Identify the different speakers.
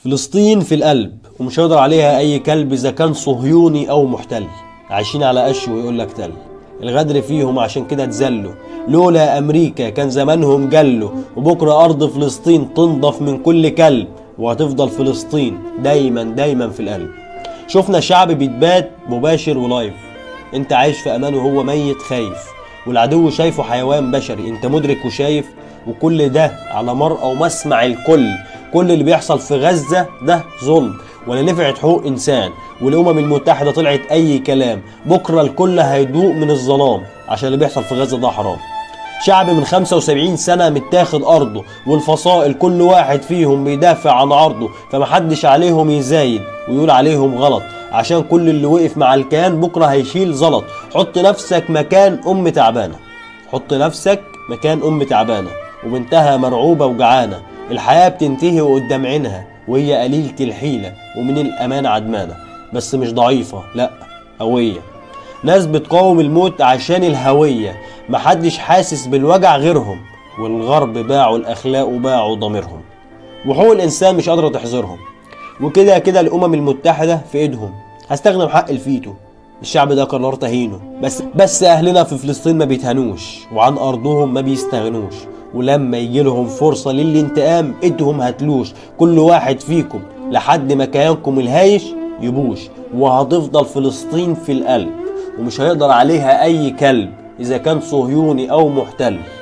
Speaker 1: فلسطين في القلب ومش هيقدر عليها اي كلب اذا كان صهيوني او محتل عايشين على قش ويقول لك تل الغدر فيهم عشان كده اتذلوا لولا امريكا كان زمانهم جلوا وبكره ارض فلسطين تنضف من كل كلب وهتفضل فلسطين دايما دايما في القلب شفنا شعب بيتبات مباشر ولايف انت عايش في امان وهو ميت خايف والعدو شايفه حيوان بشري انت مدرك وشايف وكل ده على مرأى ومسمع الكل كل اللي بيحصل في غزة ده ظلم ولا نفعت حقوق إنسان والأمم المتحدة طلعت أي كلام بكرة الكل هيدوق من الظلام عشان اللي بيحصل في غزة ده حرام شعب من 75 سنة متاخد أرضه والفصائل كل واحد فيهم بيدافع عن عرضه فمحدش عليهم يزايد ويقول عليهم غلط عشان كل اللي وقف مع الكيان بكرة هيشيل زلط حط نفسك مكان أم تعبانة حط نفسك مكان أم تعبانة وبنتها مرعوبة وجعانة الحياة بتنتهي قدام عينها وهي قليلة الحيلة ومن الأمان عدمانة بس مش ضعيفة لأ قوية ناس بتقاوم الموت عشان الهوية محدش حاسس بالوجع غيرهم والغرب باعوا الأخلاق وباعوا ضميرهم وحقوق الإنسان مش قادرة تحظرهم وكده كده الأمم المتحدة في إيدهم هستخدم حق الفيتو الشعب ده قرر تهينه بس بس أهلنا في فلسطين ما بيتهنوش وعن أرضهم ما بيستغنوش ولما يجي لهم فرصة للانتقام انتهم هتلوش كل واحد فيكم لحد ما كيانكم الهايش يبوش وهتفضل فلسطين في القلب ومش هيقدر عليها أي كلب إذا كان صهيوني أو محتل